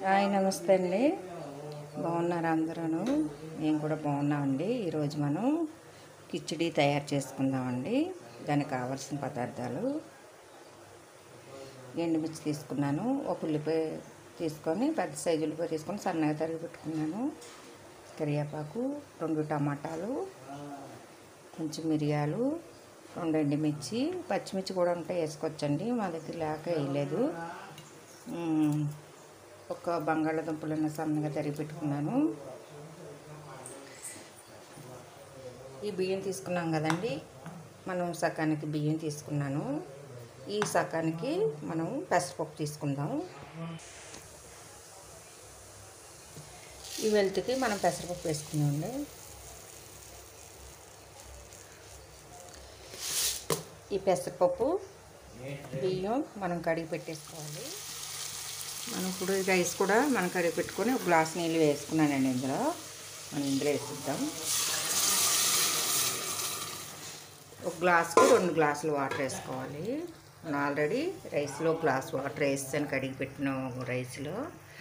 Hi నమస్తే అండి బాగున్నారా అందరూ మేము కూడా బాగున్నామండి ఈరోజు మనం కిచిడి తయారు చేసుకుందామండి దానికి కావాల్సిన పదార్థాలు ఎండుమిర్చి తీసుకున్నాను ఒక ఉల్లిపాయ తీసుకొని పెద్ద సైజు ఉల్లిపాయ తీసుకొని సన్నగా తరిగి పెట్టుకున్నాను కరివేపాకు రెండు టమాటాలు కొంచెం మిరియాలు రెండు ఎండుమిర్చి పచ్చిమిర్చి కూడా ఉంటే వేసుకోవచ్చండి మా దగ్గర లేక వేయలేదు మ్మ్. ఒక బంగాళాదుంపలను సన్నగా తరిగి పెట్టుకున్నాను ఈ బియ్యం తీసుకున్నాం కదండి మనం సకానికి బియ్యం తీసుకున్నాను ఈ సకానికి మనం పెసరపప్పు తీసుకుందాం ఈ వెళ్తుకి మనం పెసరపప్పు వేసుకుందామండి ఈ పెసరపప్పు బియ్యం మనం కడిగి పెట్టేసుకోవాలి మనం ఇప్పుడు ఈ రైస్ కూడా మనం కడిగి పెట్టుకొని ఒక గ్లాస్ నీళ్ళు వేసుకున్నానండి ఇందులో మనం ఇందులో వేసిద్దాం ఒక గ్లాస్కి రెండు గ్లాసులు వాటర్ వేసుకోవాలి నేను ఆల్రెడీ రైస్లో గ్లాస్ వాటర్ వేస్తాను కడిగి పెట్టిన రైస్లో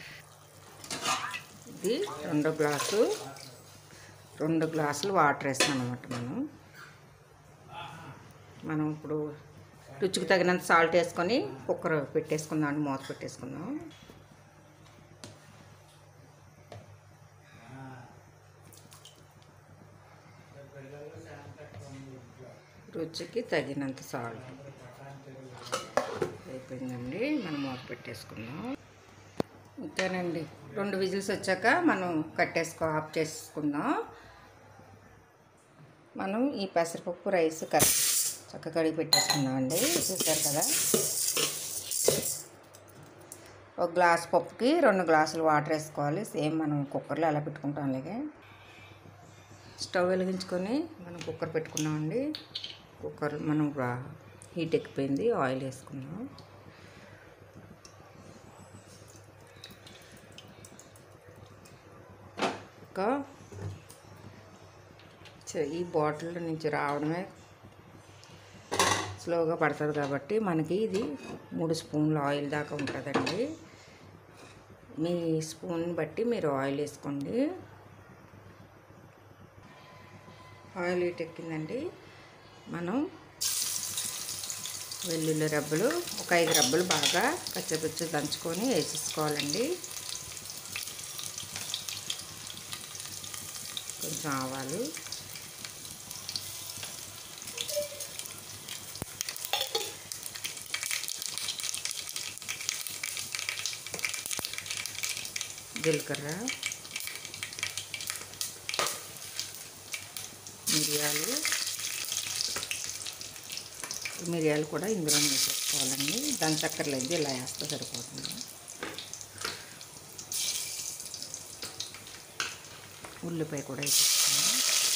ఇది రెండో గ్లాసు రెండు గ్లాసులు వాటర్ వేస్తాను అనమాట మనం మనం ఇప్పుడు రుచికి తగినంత సాల్ట్ వేసుకొని కుక్కర్ పెట్టేసుకుందాం మూత పెట్టేసుకుందాం రుచికి తగినంత సాల్ట్ అయిపోయిందండి మనం మూత పెట్టేసుకుందాం ఓకేనండి రెండు విజిల్స్ వచ్చాక మనం కట్టేసుకో ఆఫ్ చేసుకుందాం మనం ఈ పెసరపప్పు రైస్ కట్ చక్క కడిగి పెట్టేసుకుందామండి చూసారు కదా ఒక గ్లాస్ పప్పుకి రెండు గ్లాసులు వాటర్ వేసుకోవాలి సేమ్ మనం కుక్కర్లో ఎలా పెట్టుకుంటాం అలాగే స్టవ్ వెలిగించుకొని మనం కుక్కర్ పెట్టుకున్నామండి కుక్కర్ మనం రా- హీట్ ఎక్కిపోయింది ఆయిల్ వేసుకుందాం ఇంకా చ- ఈ బాటిల్ నుంచి రావడమే స్లోగా పడుతుంది కాబట్టి మనకి ఇది మూడు స్పూన్ల ఆయిల్ దాకా ఉంటుందండి మీ స్పూన్ బట్టి మీరు ఆయిల్ వేసుకోండి ఆయిల్ హీట్ ఎక్కిందండి మనం వెల్లుల్లి రబ్బలు ఒక ఐదు రబ్బలు బాగా కచ్చపిచ్చి దంచుకొని వేసేసుకోవాలండి కొంచెం ఆవాలు జీలకర్ర మిరియాలు ఈ మిరియాలు కూడా ఇందులో వేసేసుకోవాలండి దాని చక్కర్లేదు ఇలా వేస్తే సరిపోతుంది ఉల్లిపాయ కూడా వేసేసుకోండి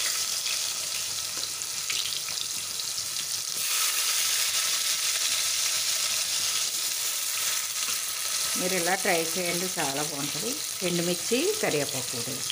మీరు ఇలా ట్రై చేయండి చాలా బాగుంటుంది ఎండుమిర్చి కరివేపాకు కూడా వేసి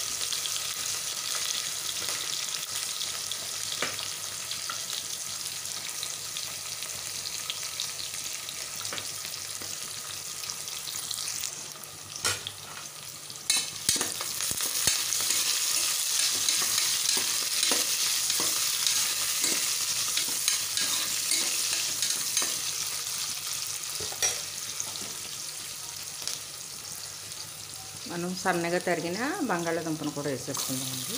మనం సన్నగా తరిగిన బంగాళాదుంపను కూడా వేసేసుకుందామండి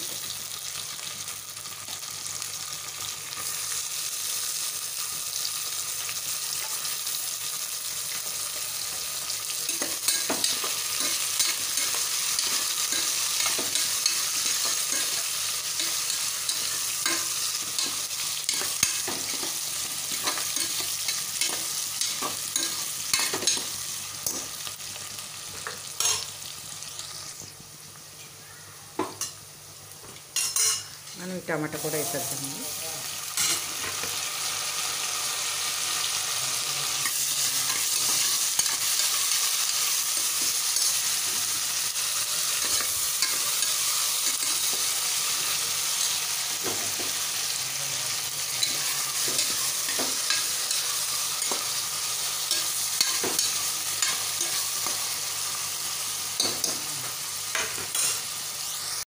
మనం ఈ టమాటా కూడా వేసేద్దాము